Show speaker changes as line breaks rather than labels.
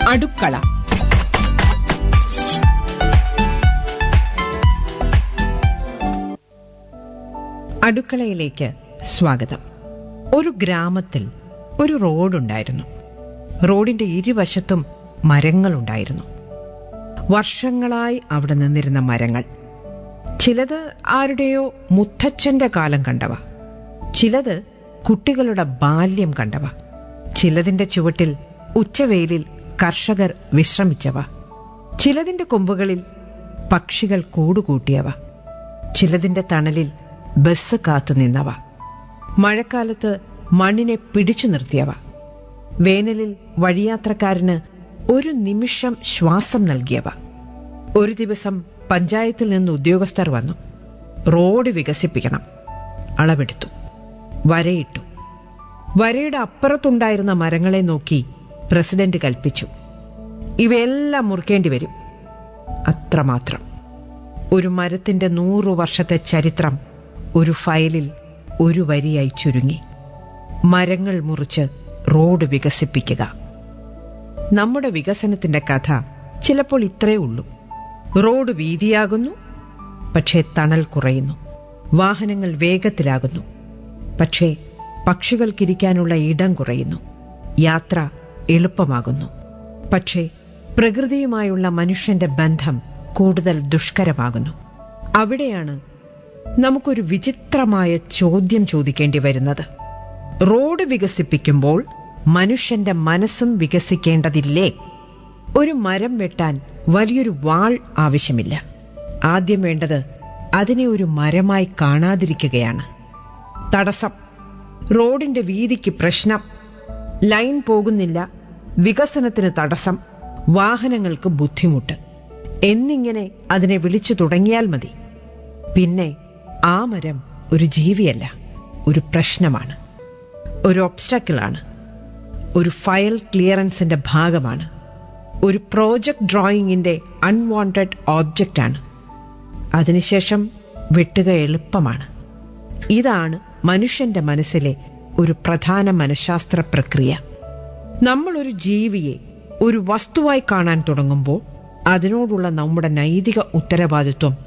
അടുക്കള അടുക്കളയിലേക്ക് സ്വാഗതം ഒരു ഗ്രാമത്തിൽ ഒരു റോഡുണ്ടായിരുന്നു റോഡിന്റെ ഇരുവശത്തും മരങ്ങളുണ്ടായിരുന്നു വർഷങ്ങളായി അവിടെ നിന്നിരുന്ന മരങ്ങൾ ചിലത് ആരുടെയോ മുത്തച്ഛന്റെ കാലം കണ്ടവ ചിലത് കുട്ടികളുടെ ബാല്യം കണ്ടവ ചിലതിന്റെ ചുവട്ടിൽ ഉച്ചവെയിലിൽ കർഷകർ വിശ്രമിച്ചവ ചിലതിന്റെ കൊമ്പുകളിൽ പക്ഷികൾ കൂടുകൂട്ടിയവ ചിലതിന്റെ തണലിൽ ബസ് കാത്തുനിന്നവ മഴക്കാലത്ത് മണ്ണിനെ പിടിച്ചു നിർത്തിയവ വേനലിൽ വഴിയാത്രക്കാരന് ഒരു നിമിഷം ശ്വാസം നൽകിയവ ഒരു ദിവസം പഞ്ചായത്തിൽ നിന്ന് ഉദ്യോഗസ്ഥർ വന്നു റോഡ് വികസിപ്പിക്കണം അളവെടുത്തു വരയിട്ടു വരയുടെ അപ്പുറത്തുണ്ടായിരുന്ന മരങ്ങളെ നോക്കി പ്രസിഡന്റ് കൽപ്പിച്ചു ഇവയെല്ലാം മുറിക്കേണ്ടി വരും അത്രമാത്രം ഒരു മരത്തിന്റെ നൂറു വർഷത്തെ ചരിത്രം ഒരു ഫയലിൽ ഒരു വരിയായി ചുരുങ്ങി മരങ്ങൾ മുറിച്ച് റോഡ് വികസിപ്പിക്കുക നമ്മുടെ വികസനത്തിന്റെ കഥ ചിലപ്പോൾ ഇത്രേ ഉള്ളൂ റോഡ് വീതിയാകുന്നു പക്ഷേ തണൽ കുറയുന്നു വാഹനങ്ങൾ വേഗത്തിലാകുന്നു പക്ഷേ പക്ഷികൾക്കിരിക്കാനുള്ള ഇടം കുറയുന്നു യാത്ര എളുപ്പമാകുന്നു പക്ഷേ പ്രകൃതിയുമായുള്ള മനുഷ്യന്റെ ബന്ധം കൂടുതൽ ദുഷ്കരമാകുന്നു അവിടെയാണ് നമുക്കൊരു വിചിത്രമായ ചോദ്യം ചോദിക്കേണ്ടി വരുന്നത് റോഡ് വികസിപ്പിക്കുമ്പോൾ മനുഷ്യന്റെ മനസ്സും വികസിക്കേണ്ടതില്ലേ ഒരു മരം വെട്ടാൻ വലിയൊരു വാൾ ആവശ്യമില്ല ആദ്യം വേണ്ടത് അതിനെ ഒരു മരമായി കാണാതിരിക്കുകയാണ് തടസ്സം റോഡിന്റെ വീതിക്ക് പ്രശ്നം ലൈൻ പോകുന്നില്ല വികസനത്തിന് തടസ്സം വാഹനങ്ങൾക്ക് ബുദ്ധിമുട്ട് എന്നിങ്ങനെ അതിനെ വിളിച്ചു തുടങ്ങിയാൽ മതി പിന്നെ ആ മരം ഒരു ജീവിയല്ല ഒരു പ്രശ്നമാണ് ഒരു ഒബ്സ്റ്റക്കിളാണ് ഒരു ഫയൽ ക്ലിയറൻസിന്റെ ഭാഗമാണ് ഒരു പ്രോജക്ട് ഡ്രോയിങ്ങിന്റെ അൺവാണ്ടഡ് ഓബ്ജക്റ്റാണ് അതിനുശേഷം വെട്ടുക എളുപ്പമാണ് ഇതാണ് മനുഷ്യന്റെ മനസ്സിലെ ഒരു പ്രധാന മനഃശാസ്ത്ര പ്രക്രിയ നമ്മൾ ഒരു ജീവിയെ ഒരു വസ്തുവായി കാണാൻ തുടങ്ങുമ്പോൾ അതിനോടുള്ള നമ്മുടെ നൈതിക ഉത്തരവാദിത്വം